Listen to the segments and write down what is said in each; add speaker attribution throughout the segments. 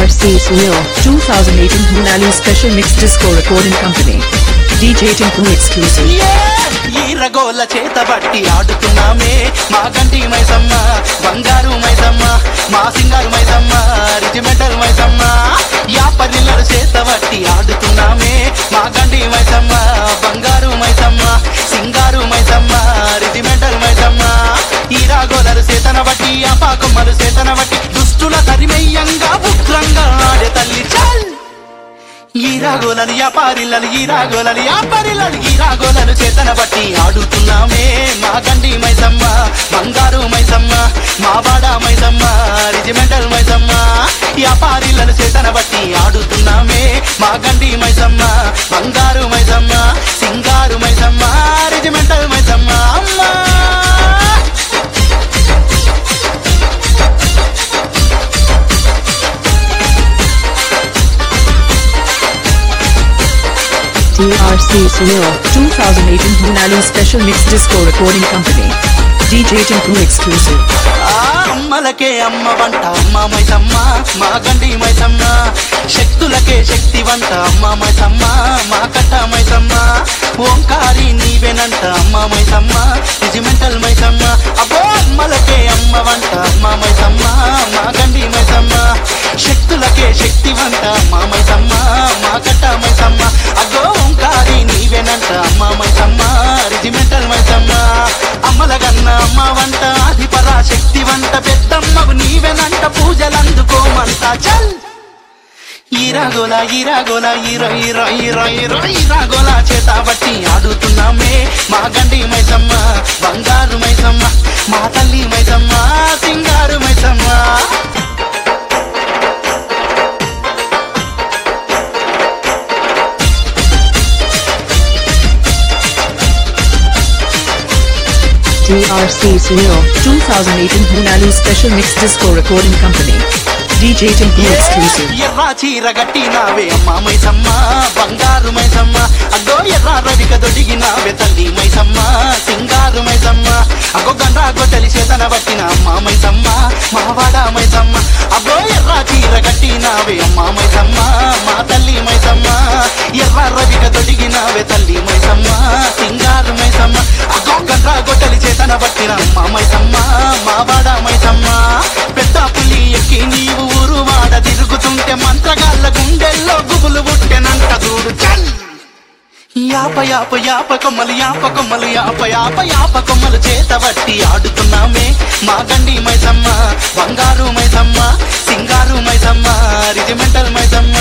Speaker 1: TRC Sunil 2018 Hunali Special Mix Disco Recording Company. DJ Tinku Exclusive.
Speaker 2: ఈరగోల చేత బట్టి ఆడుతున్నామే మా గంటి మైసమ్మ బంగారు మైసమ్మ మా సింగారు మైసమ్మ రిజిమెంటల్ మైసమ్మ యాపరిల్లరు చేత బట్టి ఆడుతున్నామే మా గంటి మైసమ్మ బంగారు మైసమ్మ సింగారు మైసమ్మ రిజిమెంటల్ మైసమ్మ ఈరాగోలరు చేతన బట్టి అపాకొమ్మలు చేతన బట్టి దుష్టుల తరిమయ్యంగా ఉగ్రంగా ఆడే తల్లి చల్ ఈరాగోలను యాపారిల్లలు ఈరాగోలను యాపారిల్లలు ఈరాగోలను చేతన బట్టి ఆడుతున్నామే మా గండి మైసమ్మ బంగారు మైసమ్మ మా బాడ మైసమ్మ రిజిమెంటల్ మైసమ్మ యాపారిల్లలు చేతన బట్టి ఆడుతున్నామే మా గండి మైసమ్మ బంగారు మైసమ్మ సింగారు మైసమ్మ రిజిమెంటల్ మైసమ్మ అమ్మా
Speaker 1: TRC Sunil 2018 Hunali Special Mix Disco Recording Company. DJ Tinku Exclusive.
Speaker 2: ఆ అమ్మలకే అమ్మ వంట అమ్మ మైసమ్మ మా గండి మైసమ్మ శక్తులకే శక్తి వంట అమ్మ మైసమ్మ మా కట్ట మైసమ్మ ఓంకారి నీవేనంట అమ్మ మైసమ్మ రిజిమెంటల్ మైసమ్మ అబ్బో అమ్మలకే అమ్మ వంట అమ్మ మైసమ్మ మా గండి మైసమ్మ శక్తులకే శక్తి వంట అమ్మ మైసమ్మ మా కట్ట మైసమ్మ అగ్గో ఓంకారి నీవేనంట అమ్మ మైసమ్మ రిజిమెంటల్ మైసమ్మ అమ్మల గన్న అమ్మ వంట ఆది పరాశక్తి వంట పెద్దమ్మకు నీవెనంట పూజలందుకోమంట చల్ ఈరాగోల ఈరాగోల ఈర ఈర ఈర ఈర ఈరాగోల చేత బట్టి ఆడుతున్నామే మా గండి మైసమ్మ బంగారు మైసమ్మ మా తల్లి మైసమ్మ సింగారు Maisamma
Speaker 1: TRC Sunil 2018 Hunali Special Mix Disco Recording Company. DJ Tinku Exclusive.
Speaker 2: ఎర్ర చీర గట్టినావే అమ్మ మైసమ్మ బంగారు మైసమ్మ అగ్గో ఎర్ర రవిక దొడిగినావే తల్లి మైసమ్మ సింగారు మైసమ్మ అగ్గో గండ్రా గొడ్డలి చేతన పట్టిన అమ్మ మైసమ్మ మావాడ మైసమ్మ అగ్గో ఎర్ర చీర గట్టినావే అమ్మ మైసమ్మ మా తల్లి మైసమ్మ ఎర్ర రవిక దొడిగినావే తల్లి మైసమ్మ సింగారు మైసమ్మ అగ్గో గండ్రా గొడ్డలి చేతన పట్టిన అమ్మ మైసమ్మ మావాడ మైసమ్మ పెద్ద పులి ఎక్కి నీవు ఊరు వాడ తిరుగుతుంటే మంత్రగాళ్ళ గుండెల్లో గుబులు పుట్టెనంట చూడు చల్ యాప యాప యాప కొమ్మలు యాప కొమ్మలు యాప యాప యాప కొమ్మలు చేత బట్టి ఆడుతున్నామే మా గండి మైసమ్మ బంగారు మైసమ్మ సింగారు Maisamma regimental Maisamma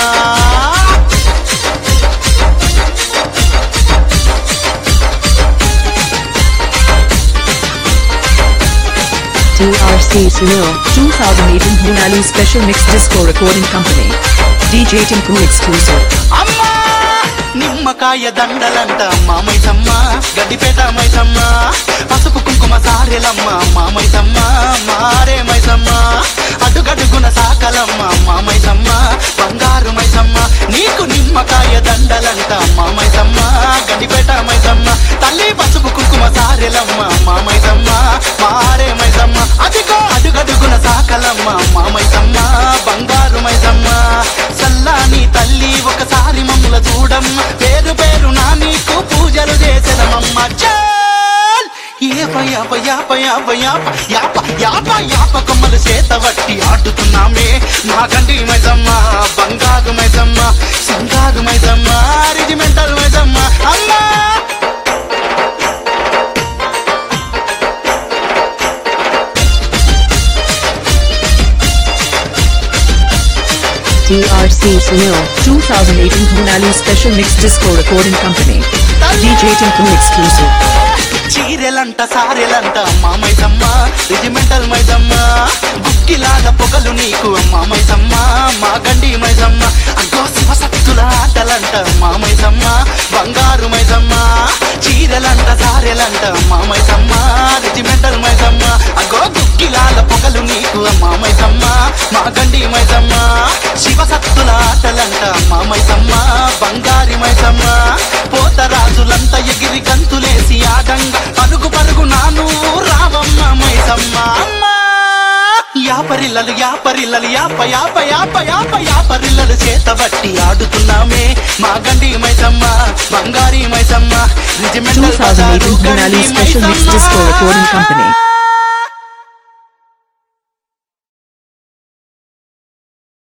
Speaker 1: TRC Sunil 2018 Hunali Special Mix Disco Recording Company. DJ Tinku Exclusive.
Speaker 2: అమ్మా నిమ్మకాయ దండలంట అమ్మా మైసమ్మ గడ్డిపేట మైసమ్మ పసుపు కుంకుమ సారెలమ్మ అమ్మా మైసమ్మ మారే మైసమ్మ అడుగడుగున సాకలమ్మ అమ్మా మైసమ్మ బంగారు మైసమ్మ నీకు నిమ్మకాయ దండలంట అమ్మా మైసమ్మ గడ్డిపేట మైసమ్మ తల్లి పసుపు కుంకుమ సారెలమ్మ అమ్మా మైసమ్మ మారే మైసమ్మ అదిగో అడుగడుగున సాకలమ్మ అమ్మా మైసమ్మ బంగారు మైసమ్మ సల్లాని తల్లి ఒకసారి మమ్ముల చూడమ్మ పేరు పేరు నా నీకు పూజలు చేసేదమమ్మ చాల్ ఏప యాప యాప యాప యాప యాప యాప యాప కొమ్మలు చేత వట్టి ఆడుతున్నామే మా గండి మైసమ్మ బంగారు మైసమ్మ సంగారు మైసమ్మ రిజిమెంటల్ మైసమ్మ అమ్మా
Speaker 1: TRC Sunil 2018 Hunali Special Mix Disco Recording Company. DJ Tinku Exclusive.
Speaker 2: చీరెలంట సారెలంట అమ్మా మైసమ్మ రిజిమెంటల్ మైసమ్మ గుక్కిలాగా పొగలు నీకు అమ్మా మైసమ్మ మా గండి మైసమ్మ అగ్గో శివశక్తుల ఆటలంట అమ్మా మైసమ్మ బంగారు మైసమ్మ చీరెలంట సారెలంట అమ్మా మైసమ్మ రిజిమెంటల్ మైసమ్మ అగ్గో గుక్కిలాల పొగలు నీకు అమ్మా మైసమ్మ మా గండి మైసమ్మ శివశక్తుల ఆటలంట అమ్మా మైసమ్మ బంగారి మైసమ్మ పోతరాజులంతా ఎగిరి గంతులేసి ఆడంగా పరుగు పరుగు నా నువ్వు రావమ్మ మైసమ్మ అమ్మా యాపరిల్లలు యాప యాపరిల్లలు యాప యాప యాప యాప యాపరిల్లలు చేతబట్టి ఆడుతున్నామే మా గండి మైసమ్మ బంగారి Maisamma regimental
Speaker 1: 2018 Honali Special Mix Disco Recording Company.